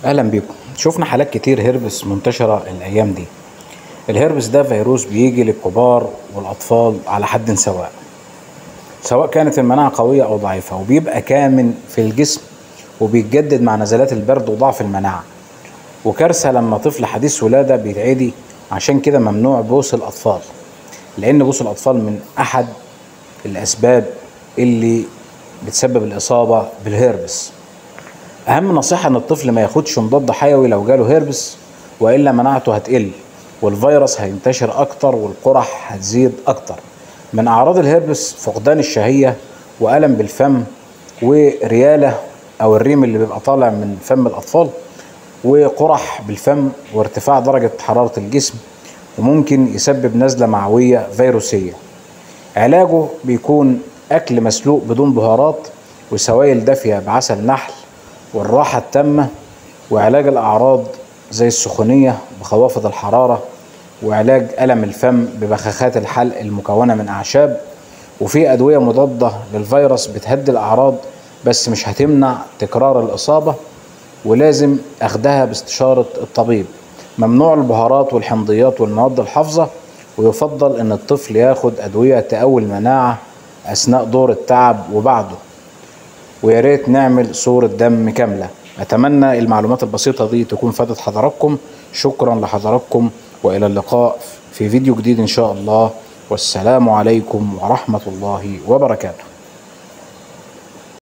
اهلا بيكم شفنا حالات كتير هربس منتشرة الايام دي الهربس ده فيروس بيجي للكبار والاطفال على حد سواء سواء كانت المناعة قوية او ضعيفة وبيبقى كامن في الجسم وبيتجدد مع نزلات البرد وضعف المناعة وكارثة لما طفل حديث ولادة بيتعدي عشان كده ممنوع بوس الاطفال لان بوس الاطفال من احد الاسباب اللي بتسبب الاصابة بالهربس اهم نصيحة ان الطفل ما ياخدش مضاد حيوي لو جاله هربس والا مناعته هتقل والفيروس هينتشر اكتر والقرح هتزيد اكتر من اعراض الهربس فقدان الشهية والم بالفم وريالة او الريم اللي بيبقى طالع من فم الاطفال وقرح بالفم وارتفاع درجة حرارة الجسم وممكن يسبب نزلة معوية فيروسية علاجه بيكون اكل مسلوق بدون بهارات وسوائل دافية بعسل نحل والراحة التامة وعلاج الأعراض زي السخونية بخوافض الحرارة وعلاج ألم الفم ببخاخات الحلق المكونة من أعشاب وفي أدوية مضادة للفيروس بتهدي الأعراض بس مش هتمنع تكرار الإصابة ولازم أخدها باستشارة الطبيب ممنوع البهارات والحمضيات والمواد الحافظة ويفضل أن الطفل ياخد أدوية تقوي المناعة أثناء دور التعب وبعده ويا ريت نعمل صورة دم كاملة أتمنى المعلومات البسيطة دي تكون فادت حضراتكم شكرا لحضراتكم وإلى اللقاء في فيديو جديد إن شاء الله والسلام عليكم ورحمة الله وبركاته